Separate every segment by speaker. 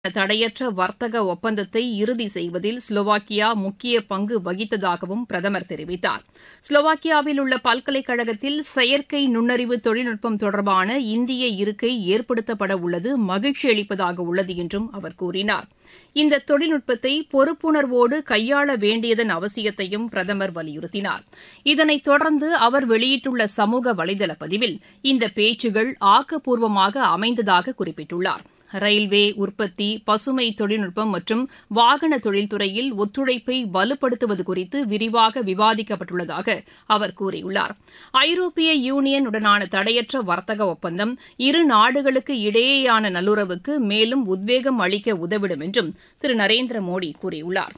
Speaker 1: தடையற்ற வர்த்தக ஒப்பந்தத்தை இறுதி செய்வதில் ஸ்லோவாக்கியா முக்கிய பங்கு வகித்ததாகவும் பிரதமர் தெரிவித்தார் ஸ்லோவாக்கியாவில் உள்ள பல்கலைக்கழகத்தில் செயற்கை நுண்ணறிவு தொழில்நுட்பம் தொடர்பான இந்திய இருக்கை ஏற்படுத்தப்பட உள்ளது மகிழ்ச்சி அளிப்பதாக உள்ளது என்றும் அவர் கூறினார் இந்த தொழில்நுட்பத்தை பொறுப்புணர்வோடு கையாள வேண்டியதன் அவசியத்தையும் பிரதமர் வலியுறுத்தினார் இதனைத் தொடர்ந்து அவர் வெளியிட்டுள்ள சமூக வலைதள பதிவில் இந்த பேச்சுகள் ஆக்கப்பூர்வமாக அமைந்ததாக குறிப்பிட்டுள்ளார் ரயில்வே உற்பத்தி பசுமை தொழில்நுட்பம் மற்றும் வாகன தொழில்துறையில் ஒத்துழைப்பை வலுப்படுத்துவது குறித்து விரிவாக விவாதிக்கப்பட்டுள்ளதாக அவர் கூறியுள்ளார் ஐரோப்பிய யூனியன் உடனான தடையற்ற வர்த்தக ஒப்பந்தம் இரு நாடுகளுக்கு இடையேயான நல்லுறவுக்கு மேலும் உத்வேகம் அளிக்க உதவிடும் என்றும் திரு நரேந்திர மோடி கூறியுள்ளார்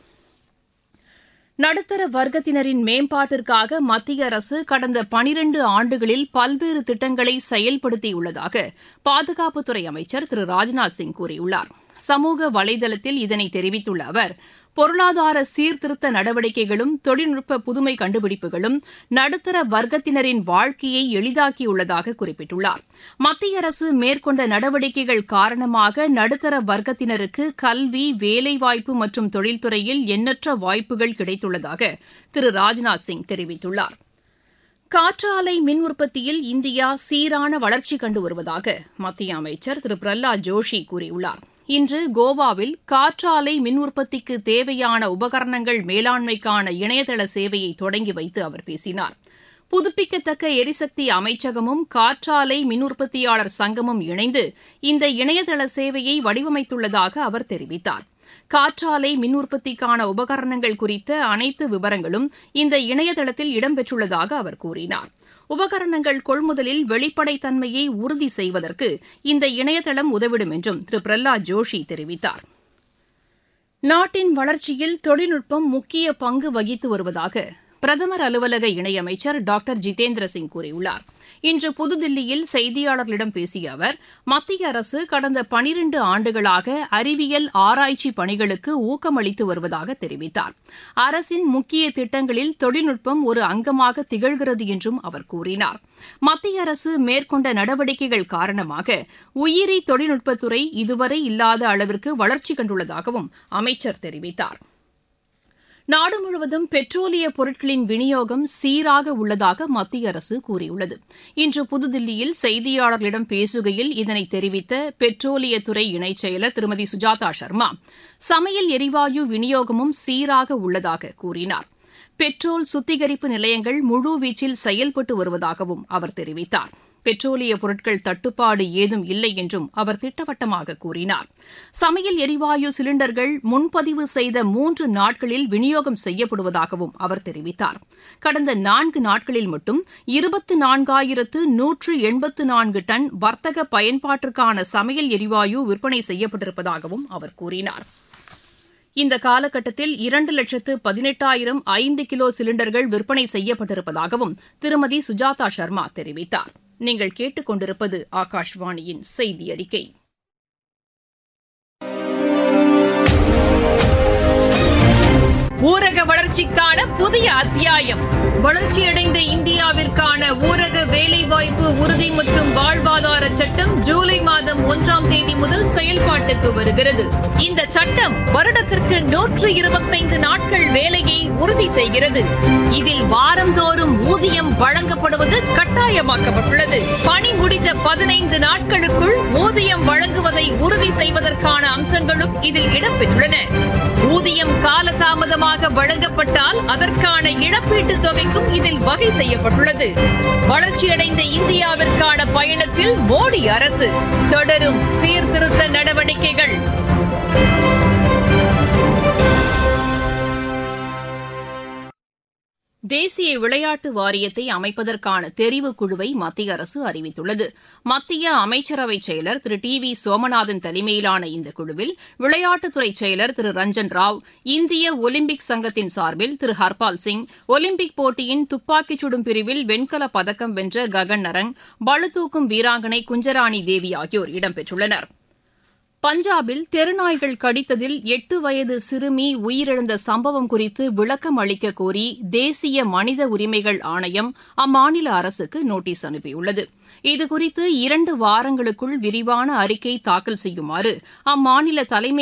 Speaker 1: நடுத்தர வர்க்கத்தினரின் மேம்பாட்டிற்காக மத்திய அரசு கடந்த பனிரண்டு ஆண்டுகளில் பல்வேறு திட்டங்களை செயல்படுத்தியுள்ளதாக பாதுகாப்புத்துறை அமைச்சர் திரு ராஜ்நாத் சிங் கூறியுள்ளார் சமூக வலைதளத்தில் இதனை தெரிவித்துள்ள அவர் பொருளாதார சீர்திருத்த நடவடிக்கைகளும் தொழில்நுட்ப புதுமை கண்டுபிடிப்புகளும் நடுத்தர வர்க்கத்தினரின் வாழ்க்கையை எளிதாக்கியுள்ளதாக குறிப்பிட்டுள்ளார் மத்திய அரசு மேற்கொண்ட நடவடிக்கைகள் காரணமாக நடுத்தர வர்க்கத்தினருக்கு கல்வி வேலைவாய்ப்பு மற்றும் தொழில்துறையில் எண்ணற்ற வாய்ப்புகள் கிடைத்துள்ளதாக திரு ராஜ்நாத் சிங் தெரிவித்துள்ளார் காற்றாலை மின் உற்பத்தியில் இந்தியா சீரான வளர்ச்சி கண்டு வருவதாக மத்திய அமைச்சர் திரு பிரஹ்லாத் ஜோஷி கூறியுள்ளார் இன்று கோவாவில் காற்றாலை மின் உற்பத்திக்கு தேவையான உபகரணங்கள் மேலாண்மைக்கான இணையதள சேவையை தொடங்கி வைத்து அவர் பேசினார் புதுப்பிக்கத்தக்க எரிசக்தி அமைச்சகமும் காற்றாலை மின் உற்பத்தியாளர் சங்கமும் இணைந்து இந்த இணையதள சேவையை வடிவமைத்துள்ளதாக அவர் தெரிவித்தார் காற்றாலை மின் உற்பத்திக்கான உபகரணங்கள் குறித்த அனைத்து விவரங்களும் இந்த இணையதளத்தில் இடம்பெற்றுள்ளதாக அவர் கூறினார் உபகரணங்கள் கொள்முதலில் வெளிப்படைத்தன்மையை உறுதி செய்வதற்கு இந்த இணையதளம் உதவிடும் என்றும் திரு பிரஹ்லாத் ஜோஷி தெரிவித்தார் நாட்டின் வளர்ச்சியில் தொழில்நுட்பம் முக்கிய பங்கு வகித்து வருவதாக பிரதமர் அலுவலக இணையமைச்சர் டாக்டர் ஜிதேந்திர சிங் கூறியுள்ளார் இன்று புதுதில்லியில் செய்தியாளர்களிடம் பேசிய அவர் மத்திய அரசு கடந்த பனிரண்டு ஆண்டுகளாக அறிவியல் ஆராய்ச்சி பணிகளுக்கு ஊக்கமளித்து வருவதாக தெரிவித்தார் அரசின் முக்கிய திட்டங்களில் தொழில்நுட்பம் ஒரு அங்கமாக திகழ்கிறது என்றும் அவர் கூறினார் மத்திய அரசு மேற்கொண்ட நடவடிக்கைகள் காரணமாக உயிரி தொழில்நுட்பத்துறை இதுவரை இல்லாத அளவிற்கு வளர்ச்சி கண்டுள்ளதாகவும் அமைச்சர் தெரிவித்தார் நாடு முழுவதும் பெட்ரோலிய பொருட்களின் விநியோகம் சீராக உள்ளதாக மத்திய அரசு கூறியுள்ளது இன்று புதுதில்லியில் செய்தியாளர்களிடம் பேசுகையில் இதனை தெரிவித்த பெட்ரோலியத்துறை இணைச் செயலர் திருமதி சுஜாதா சர்மா சமையல் எரிவாயு விநியோகமும் சீராக உள்ளதாக கூறினார் பெட்ரோல் சுத்திகரிப்பு நிலையங்கள் முழுவீச்சில் செயல்பட்டு வருவதாகவும் அவர் தெரிவித்தார் பெட்ரோலிய பொருட்கள் தட்டுப்பாடு ஏதும் இல்லை என்றும் அவர் திட்டவட்டமாக கூறினார் சமையல் எரிவாயு சிலிண்டர்கள் முன்பதிவு செய்த மூன்று நாட்களில் விநியோகம் செய்யப்படுவதாகவும் அவர் தெரிவித்தார் கடந்த நான்கு நாட்களில் மட்டும் இருபத்து நான்காயிரத்து நூற்று எண்பத்து நான்கு டன் வர்த்தக பயன்பாட்டிற்கான சமையல் எரிவாயு விற்பனை செய்யப்பட்டிருப்பதாகவும் அவர் கூறினார் இந்த காலகட்டத்தில் இரண்டு லட்சத்து பதினெட்டாயிரம் ஐந்து கிலோ சிலிண்டர்கள் விற்பனை செய்யப்பட்டிருப்பதாகவும் திருமதி சுஜாதா சர்மா தெரிவித்தார் நீங்கள் கேட்டுக்கொண்டிருப்பது ஆகாஷ்வாணியின் செய்தி அறிக்கை ஊரக வளர்ச்சிக்கான புதிய அத்தியாயம் வளர்ச்சியடைந்த இந்தியாவிற்கான ஊரக வேலைவாய்ப்பு உறுதி மற்றும் வாழ்வாதார சட்டம் ஜூலை மாதம் ஒன்றாம் தேதி முதல் செயல்பாட்டுக்கு வருகிறது இந்த சட்டம் வருடத்திற்கு நூற்று இருபத்தைந்து நாட்கள் வேலையை உறுதி செய்கிறது இதில் வாரந்தோறும் ஊதியம் வழங்கப்படுவது கட்டாயமாக்கப்பட்டுள்ளது பணி முடிந்த பதினைந்து நாட்களுக்குள் ஊதியம் வழங்குவதை உறுதி செய்வதற்கான அம்சங்களும் இதில் இடம்பெற்றுள்ளன ஊதியம் காலதாமதமாக வழங்கப்பட்டால் அதற்கான இழப்பீட்டு தொகைக்கும் இதில் வகை செய்யப்பட்டுள்ளது வளர்ச்சியடைந்த இந்தியாவிற்கான பயணத்தில் மோடி அரசு தொடரும் சீர்திருத்த நடவடிக்கைகள் தேசிய விளையாட்டு வாரியத்தை அமைப்பதற்கான தெரிவுக் குழுவை மத்திய அரசு அறிவித்துள்ளது மத்திய அமைச்சரவை செயலர் திரு டி வி சோமநாதன் தலைமையிலான இந்த குழுவில் விளையாட்டுத்துறை செயலர் திரு ரஞ்சன் ராவ் இந்திய ஒலிம்பிக் சங்கத்தின் சார்பில் திரு ஹர்பால் சிங் ஒலிம்பிக் போட்டியின் துப்பாக்கிச் சுடும் பிரிவில் வெண்கலப் பதக்கம் வென்ற ககன் நரங் பளுதூக்கும் வீராங்கனை குஞ்சராணி தேவி ஆகியோர் இடம்பெற்றுள்ளனா் பஞ்சாபில் தெருநாய்கள் கடித்ததில் எட்டு வயது சிறுமி உயிரிழந்த சம்பவம் குறித்து விளக்கம் அளிக்க கோரி தேசிய மனித உரிமைகள் ஆணையம் அம்மாநில அரசுக்கு நோட்டீஸ் அனுப்பியுள்ளது இதுகுறித்து இரண்டு வாரங்களுக்குள் விரிவான அறிக்கை தாக்கல் செய்யுமாறு அம்மாநில தலைமை